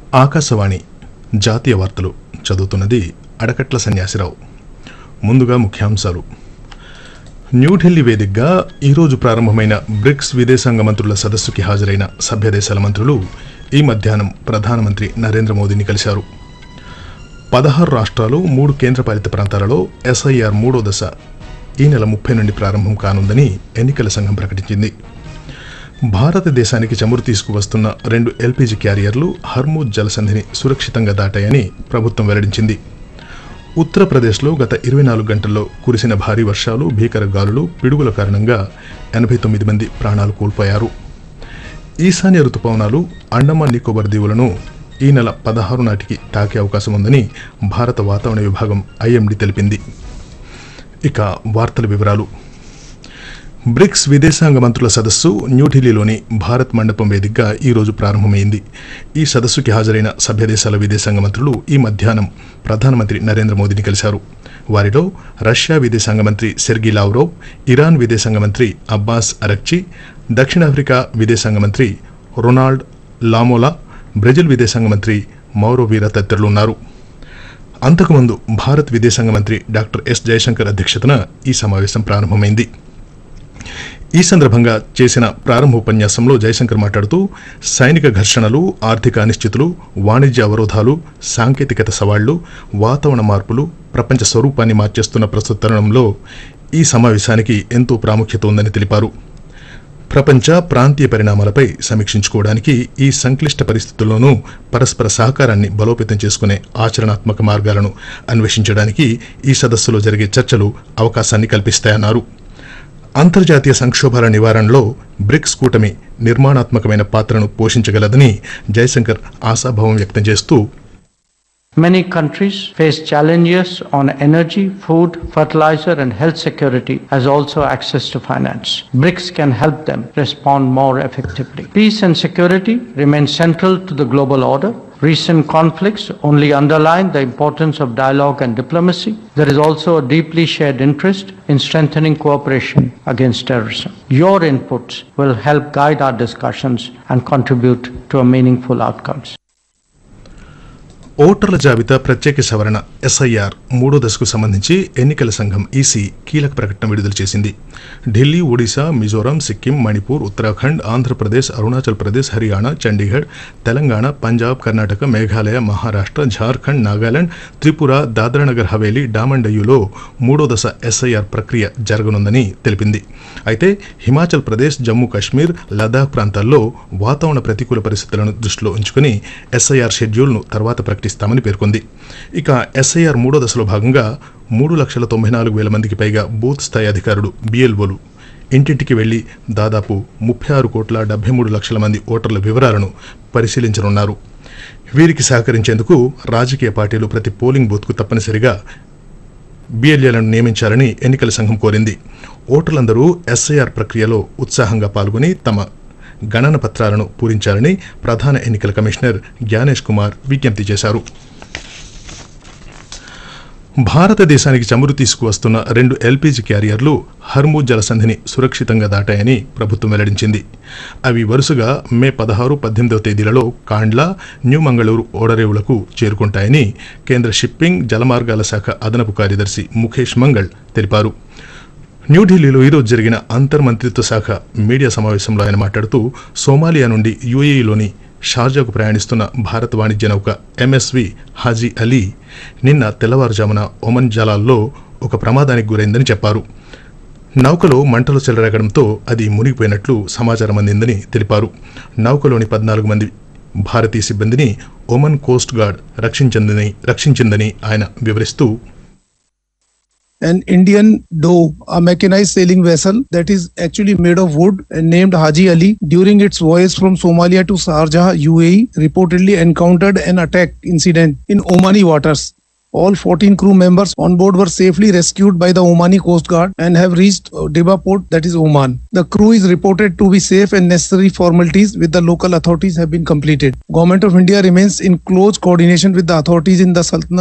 ఆకాశవాణి జాతీయ వార్తలు చదువుతున్నది అడకట్ల సన్యాసిరావు ముందుగా ముఖ్యాంశాలు న్యూఢిల్లీ వేదికగా ఈరోజు ప్రారంభమైన బ్రిక్స్ విదేశాంగ మంత్రుల సదస్సుకి హాజరైన సభ్య దేశాల మంత్రులు ఈ మధ్యాహ్నం ప్రధానమంత్రి నరేంద్ర మోదీని కలిశారు పదహారు రాష్ట్రాలు మూడు కేంద్రపాలిత ప్రాంతాలలో ఎస్ఐఆర్ మూడో దశ ఈ నెల ముప్పై నుండి ప్రారంభం కానుందని ఎన్నికల సంఘం ప్రకటించింది భారతదేశానికి చమురు తీసుకువస్తున్న రెండు ఎల్పీజీ క్యారియర్లు హర్మూజ్ జలసంధిని సురక్షితంగా దాటాయని ప్రభుత్వం వెల్లడించింది ఉత్తరప్రదేశ్లో గత ఇరవై నాలుగు గంటల్లో కురిసిన భారీ వర్షాలు భీకర గాలులు పిడుగుల కారణంగా ఎనభై తొమ్మిది మంది ప్రాణాలు కోల్పోయారు ఈశాన్య రుతుపవనాలు అండమాన్ నికోబార్ దీవులను ఈ నెల పదహారు నాటికి తాకే అవకాశం ఉందని భారత వాతావరణ విభాగం ఐఎండీ తెలిపింది ఇక వార్తల వివరాలు బ్రిక్స్ విదేశాంగ మంత్రుల సదస్సు న్యూఢిల్లీలోని భారత్ మండపం వేదికగా ఈ రోజు ప్రారంభమైంది ఈ సదస్సుకి హాజరైన సభ్య దేశాల విదేశాంగ మంత్రులు ఈ మధ్యాహ్నం ప్రధానమంత్రి నరేంద్ర మోదీని కలిశారు వారిలో రష్యా విదేశాంగ మంత్రి సెర్గీ లావ్రోవ్ ఇరాన్ విదేశాంగ మంత్రి అబ్బాస్ అరక్చి దక్షిణాఫ్రికా విదేశాంగ మంత్రి రొనాల్డ్ లామోలా బ్రెజిల్ విదేశాంగ మంత్రి మౌరో వీరా తదితరులు ఉన్నారు అంతకుముందు భారత్ విదేశాంగ మంత్రి డాక్టర్ ఎస్ జయశంకర్ అధ్యక్షతన ఈ సమావేశం ప్రారంభమైంది ఈ సందర్భంగా చేసిన ప్రారంభ ఉపన్యాసంలో జయశంకర్ మాట్లాడుతూ సైనిక ఘర్షణలు ఆర్థిక అనిశ్చితులు వాణిజ్య అవరోధాలు సాంకేతికత సవాళ్లు వాతావరణ మార్పులు ప్రపంచ స్వరూపాన్ని మార్చేస్తున్న ప్రస్తుత తరుణంలో ఈ సమావేశానికి ఎంతో ప్రాముఖ్యత ఉందని తెలిపారు ప్రపంచ ప్రాంతీయ పరిణామాలపై సమీక్షించుకోవడానికి ఈ సంక్లిష్ట పరిస్థితుల్లోనూ పరస్పర సహకారాన్ని బలోపేతం చేసుకునే ఆచరణాత్మక మార్గాలను అన్వేషించడానికి ఈ సదస్సులో జరిగే చర్చలు అవకాశాన్ని కల్పిస్తాయన్నారు అంతర్జాతీయ సంక్షోభాల నివారణలో బ్రిక్స్ కూటమి నిర్మాణాత్మకమైన పాత్రను పోషించగలదని జయశంకర్ ఆశాభావం వ్యక్తం చేస్తూ Many countries face challenges on energy, food, fertilizer, and health security, as also access to finance. BRICS can help them respond more effectively. Peace and security remain central to the global order. Recent conflicts only underline the importance of dialogue and diplomacy. There is also a deeply shared interest in strengthening cooperation against terrorism. Your inputs will help guide our discussions and contribute to a meaningful outcomes. ఓటర్ల జాబితా ప్రత్యేక సవరణ SIR మూడో దశకు సంబంధించి ఎన్నికల సంఘం EC కీలక ప్రకటన విడుదల చేసింది ఢిల్లీ ఒడిశా మిజోరాం సిక్కిం మణిపూర్ ఉత్తరాఖండ్ ఆంధ్రప్రదేశ్ అరుణాచల్ ప్రదేశ్ హర్యానా చండీగఢ్ తెలంగాణ పంజాబ్ కర్ణాటక మేఘాలయ మహారాష్ట్ర ఝార్ఖండ్ నాగాలాండ్ త్రిపుర దాద్రానగర్ హవేలీ డామన్ డయ్యూలో మూడో దశ ఎస్ఐఆర్ ప్రక్రియ జరగనుందని తెలిపింది అయితే హిమాచల్ ప్రదేశ్ జమ్మూ కాశ్మీర్ లదాఖ్ ప్రాంతాల్లో వాతావరణ ప్రతికూల పరిస్థితులను దృష్టిలో ఉంచుకుని ఎస్ఐఆర్ షెడ్యూల్ను తర్వాత ప్రకటిస్తామని పేర్కొంది ఇక ఎస్ఐఆర్ మూడో దశలో భాగంగా మూడు లక్షల తొంభై నాలుగు వేల మందికి పైగా బూత్ స్థాయి అధికారులు బిఎల్ఓలు ఇంటింటికి వెళ్లి దాదాపు ముప్పై ఆరు కోట్ల డెబ్బై మూడు లక్షల మంది ఓటర్ల వివరాలను పరిశీలించనున్నారు వీరికి సహకరించేందుకు రాజకీయ పార్టీలు ప్రతి పోలింగ్ బూత్కు తప్పనిసరిగా బిఎల్ఏలను నియమించాలని ఎన్నికల సంఘం కోరింది ఓటర్లందరూ ఎస్ఐఆర్ ప్రక్రియలో ఉత్సాహంగా పాల్గొని తమ గణన పత్రాలను పూరించాలని ప్రధాన ఎన్నికల కమిషనర్ జ్ఞానేష్ కుమార్ విజ్ఞప్తి చేశారు భారతదేశానికి చమురు తీసుకువస్తున్న రెండు ఎల్పీజీ క్యారియర్లు హర్మూజ్ జలసంధిని సురక్షితంగా దాటాయని ప్రభుత్వం వెల్లడించింది అవి వరుసగా మే పదహారు పద్దెనిమిదవ తేదీలలో కాండ్లా న్యూ మంగళూరు ఓడరేవులకు చేరుకుంటాయని కేంద్ర షిప్పింగ్ జలమార్గాల శాఖ అదనపు కార్యదర్శి ముఖేష్ మంగళ్ తెలిపారు న్యూఢిల్లీలో ఈరోజు జరిగిన అంతర్మంత్రిత్వ శాఖ మీడియా సమావేశంలో ఆయన మాట్లాడుతూ సోమాలియా నుండి యూఏఈలోని షార్జాకు ప్రయాణిస్తున్న భారత వాణిజ్య నౌక ఎంఎస్వి హాజీ అలీ నిన్న తెల్లవారుజామున ఒమన్ జలాల్లో ఒక ప్రమాదానికి గురైందని చెప్పారు నౌకలో మంటలు చెలరేగడంతో అది మునిగిపోయినట్లు సమాచారం అందిందని తెలిపారు నౌకలోని పద్నాలుగు మంది భారతీయ సిబ్బందిని ఒమన్ కోస్ట్ గార్డ్ రక్షించిందని రక్షించిందని ఆయన వివరిస్తూ an Indian dhow, a mechanized sailing vessel that is actually made of wood and named Haji Ali, during its voyage from Somalia to Sharjah, UAE, reportedly encountered an attack incident in Omani waters. All 14 crew members on board were safely rescued by the Omani Coast Guard and have reached uh, Dibba port, that is Oman. The crew is reported to be safe and necessary formalities with the local authorities have been completed. Government of India remains in close coordination with the authorities in the Sultanate